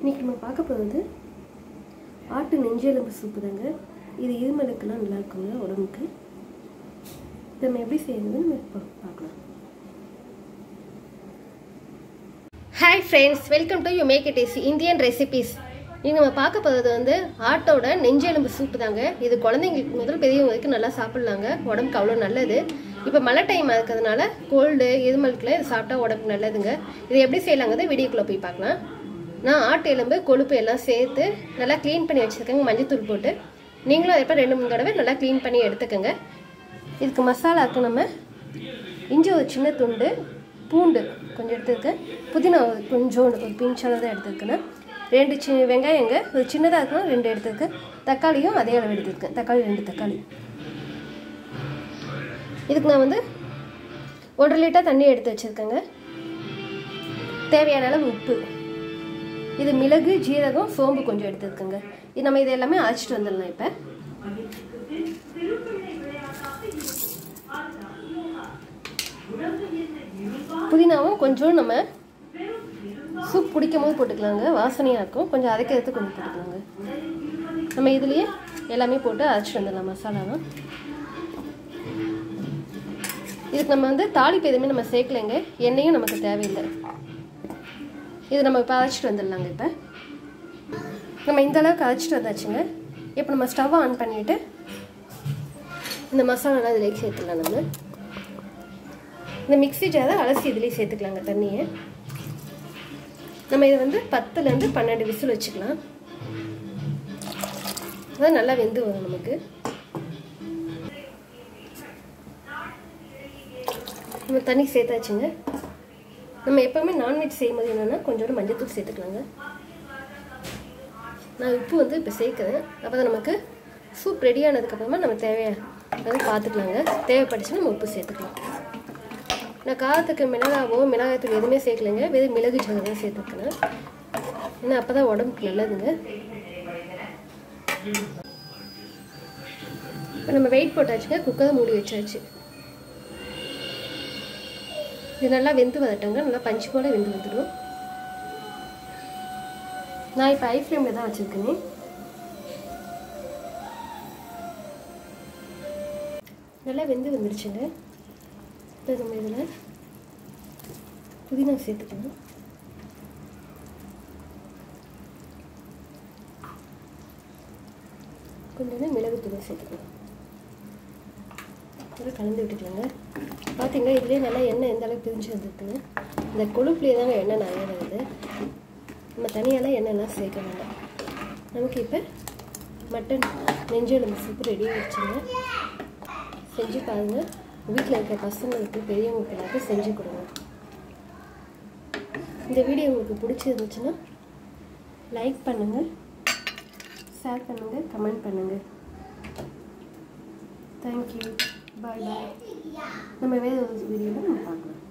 இன்னைக்கு நம்ம பார்க்க போகிறது ஆட்டு நெஞ்செலும்பு சூப்பு தாங்க இது இருமலுக்கெல்லாம் நல்லா இருக்குங்க உடம்புக்கு இதை நம்ம எப்படி செய்யறதுன்னு நம்ம இப்போ பார்க்கலாம் hi friends welcome to you make it easy Indian recipes இங்கே நம்ம பார்க்க போகிறது வந்து ஆட்டோட நெஞ்செலும்பு சூப்பு தாங்க இது குழந்தைங்களுக்கு முதல் பெரியவங்க வரைக்கும் நல்லா சாப்பிட்லாங்க உடம்புக்கு அவ்வளோ நல்லது இப்போ மழை டைம் இருக்கிறதுனால கோல்டு இருமலுக்குலாம் இது சாப்பிட்டா உடம்புக்கு நல்லதுங்க இது எப்படி செய்யலாங்கிறத வீடியோக்குள்ளே போய் பார்க்கலாம் நான் ஆட்டு எலும்பு கொழுப்பு எல்லாம் சேர்த்து நல்லா க்ளீன் பண்ணி வச்சுருக்கேங்க மஞ்சத்தூள் போட்டு நீங்களும் அதே மாதிரி ரெண்டு மூணு தடவை நல்லா க்ளீன் பண்ணி எடுத்துக்கோங்க இதுக்கு மசாலாவுக்கு நம்ம இஞ்சி ஒரு சின்ன துண்டு பூண்டு கொஞ்சம் எடுத்துருக்கேன் புதினா ஒரு கொஞ்சோண்டு ஒரு பிஞ்சானதாக எடுத்துருக்கேன் ரெண்டு சி வெங்காயங்க ஒரு சின்னதாக இருக்கணும் ரெண்டு எடுத்துருக்கேன் தக்காளியும் அதே அளவு எடுத்துருக்கேன் தக்காளி ரெண்டு தக்காளி இதுக்கு நான் வந்து ஒன்றரை லிட்டர் தண்ணி எடுத்து வச்சுருக்கேங்க தேவையான அளவு உப்பு இது மிளகு ஜீரகம் சோம்பு கொஞ்சம் எடுத்துருக்கேங்க இது நம்ம இது எல்லாமே அரைச்சிட்டு வந்துடலாம் இப்போ புதினாவும் கொஞ்சம் நம்ம சூப் பிடிக்கும் போது போட்டுக்கலாங்க வாசனையாக இருக்கும் கொஞ்சம் அரைக்கிறதுக்கு கொஞ்சம் போட்டுக்கலாங்க நம்ம இதுலேயே எல்லாமே போட்டு அரைச்சிட்டு வந்துடலாம் மசாலாவும் இதுக்கு நம்ம வந்து தாளிப்பு எதுவுமே நம்ம சேர்க்கலைங்க எண்ணெயும் நமக்கு தேவையில்லை இது நம்ம இப்போ அரைச்சிட்டு வந்துடலாங்க இப்போ நம்ம இந்த அளவுக்கு அரைச்சிட்டு வந்தாச்சுங்க இப்போ நம்ம ஸ்டவ் ஆன் பண்ணிவிட்டு இந்த மசாலாலாம் இதில் சேர்த்துக்கலாம் நம்ம இந்த மிக்ஸி ஜாரை அலசி இதுலேயே சேர்த்துக்கலாங்க தண்ணியை நம்ம இதை வந்து பத்துலேருந்து பன்னெண்டு விசில் வச்சுக்கலாம் அதான் நல்லா வெந்து வரும் நமக்கு நம்ம தண்ணி சேர்த்தாச்சுங்க நம்ம எப்போவுமே நான்வெஜ் செய்யும்போது என்னென்னா கொஞ்சோண்டு மஞ்சத்தூள் சேர்த்துக்கலாங்க நான் உப்பு வந்து இப்போ சேர்க்குறேன் அப்போ தான் நமக்கு சூப் ரெடி ஆனதுக்கப்புறமா நம்ம தேவையா அதை பார்த்துக்கலாங்க தேவைப்பட்டுச்சுன்னா நம்ம உப்பு சேர்த்துக்கலாம் நான் காரத்துக்கு மிளகாவோ மிளகாய்த்தூள் எதுவுமே சேர்க்கலைங்க வெறும் மிளகு ஜீரகம் தான் சேர்த்துருக்கேன் ஏன்னா அப்போ தான் உடம்புக்கு நல்லதுங்க இப்போ நம்ம வெயிட் போட்டாச்சுங்க குக்கரை மூடி வச்சாச்சு இது நல்லா வெந்து வரட்டங்க நல்லா பஞ்சு போல் வெந்து வந்துடும் நான் இப்போ ஐ ஃப்ளேமில் தான் வச்சுருக்கேன் நல்லா வெந்து வந்துருச்சுங்க இப்போ நம்ம இதில் புதினா சேர்த்துக்கலாம் கொஞ்சம் மிளகு தூள் சேர்த்துக்கலாம் நல்லா கலந்து விட்டுக்கலாங்க பார்த்தீங்களா இதுலேயே நல்லா எண்ணெய் எந்த அளவுக்கு பிரிஞ்சு வந்துருக்குங்க இந்த கொழுப்புலேயே தாங்க எண்ணெய் நிறைய வருது நம்ம தனியாலாம் எண்ணெய்லாம் சேர்க்க வேண்டாம் நமக்கு இப்போ மட்டன் நெஞ்செலும்பு சூப்பு ரெடி ஆகிடுச்சுங்க செஞ்சு பாருங்கள் வீட்டில் இருக்க பசங்களுக்கு பெரியவங்களுக்கு எல்லாருக்கும் செஞ்சு கொடுங்க இந்த வீடியோ உங்களுக்கு பிடிச்சிருந்துச்சுன்னா லைக் பண்ணுங்கள் ஷேர் பண்ணுங்கள் கமெண்ட் பண்ணுங்கள் தேங்க்யூ பாய் பாய் நம்ம வேறு ஒரு வீடியோவில் நம்ம பார்க்கலாம்